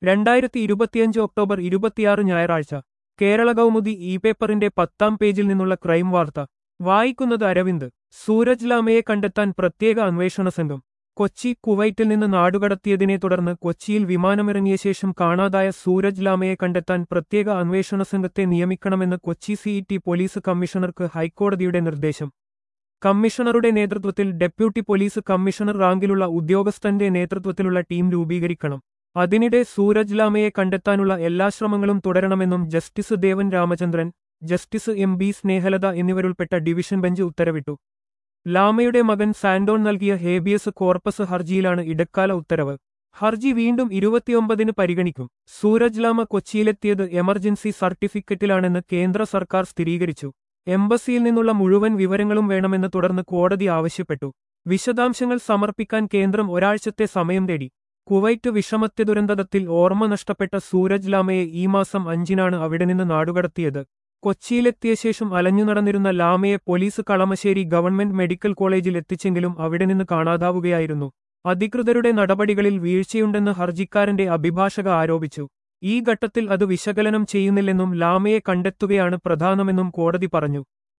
രണ്ടായിരത്തി ഇരുപത്തിയഞ്ച് ഒക്ടോബർ ഇരുപത്തിയാറ് ഞായറാഴ്ച കേരള കൗമുദി ഇ പേപ്പറിന്റെ പത്താം പേജിൽ നിന്നുള്ള ക്രൈം വാർത്ത വായിക്കുന്നത് അരവിന്ദ് സൂരജ് ലാമയെ കണ്ടെത്താൻ പ്രത്യേക അന്വേഷണ സംഘം കൊച്ചി കുവൈറ്റിൽ നിന്ന് നാടുകടത്തിയതിനെ തുടർന്ന് കൊച്ചിയിൽ വിമാനമിറങ്ങിയ ശേഷം കാണാതായ സൂരജ് ലാമയെ കണ്ടെത്താൻ പ്രത്യേക അന്വേഷണ സംഘത്തെ നിയമിക്കണമെന്ന് കൊച്ചി സിഇടി പോലീസ് കമ്മീഷണർക്ക് ഹൈക്കോടതിയുടെ നിർദ്ദേശം കമ്മീഷണറുടെ നേതൃത്വത്തിൽ ഡെപ്യൂട്ടി പോലീസ് കമ്മീഷണർ റാങ്കിലുള്ള ഉദ്യോഗസ്ഥന്റെ നേതൃത്വത്തിലുള്ള ടീം രൂപീകരിക്കണം അതിനിടെ സൂരജ് ലാമയെ കണ്ടെത്താനുള്ള എല്ലാ ശ്രമങ്ങളും തുടരണമെന്നും justice Devan Ramachandran justice M B Snehalatha എന്നിവരുൾപ്പെട്ട ഡിവിഷൻ ബെഞ്ച് ഉത്തരവിട്ടു ലാമയുടെ മകൻ സാൻഡോൺ നൽകിയ ഹേബിയസ് കോർപ്പസ് ഹർജിയിലാണ് ഇടക്കാല ഉത്തരവ് ഹർജി വീണ്ടും ഇരുപത്തിയൊമ്പതിന് പരിഗണിക്കും സൂരജ് ലാമ കൊച്ചിയിലെത്തിയത് എമർജൻസി സർട്ടിഫിക്കറ്റിലാണെന്ന് കേന്ദ്ര സർക്കാർ സ്ഥിരീകരിച്ചു എംബസിയിൽ നിന്നുള്ള മുഴുവൻ വിവരങ്ങളും വേണമെന്ന് തുടർന്ന് കോടതി ആവശ്യപ്പെട്ടു വിശദാംശങ്ങൾ സമർപ്പിക്കാൻ കേന്ദ്രം ഒരാഴ്ചത്തെ സമയം തേടി കുവൈറ്റ് വിഷമത്യ ദുരന്തത്തിൽ ഓർമ്മ നഷ്ടപ്പെട്ട സൂരജ് ലാമയെ ഈ മാസം അഞ്ചിനാണ് അവിടെ നിന്ന് നാടുകടത്തിയത് കൊച്ചിയിലെത്തിയ ശേഷം അലഞ്ഞു നടന്നിരുന്ന ലാമയെ പോലീസ് കളമശ്ശേരി ഗവൺമെന്റ് മെഡിക്കൽ കോളേജിൽ എത്തിച്ചെങ്കിലും അവിടെ നിന്ന് കാണാതാവുകയായിരുന്നു അധികൃതരുടെ നടപടികളിൽ വീഴ്ചയുണ്ടെന്ന് ഹർജിക്കാരന്റെ അഭിഭാഷക ആരോപിച്ചു ഈ ഘട്ടത്തിൽ അത് വിശകലനം ചെയ്യുന്നില്ലെന്നും ലാമയെ കണ്ടെത്തുകയാണ് പ്രധാനമെന്നും കോടതി പറഞ്ഞു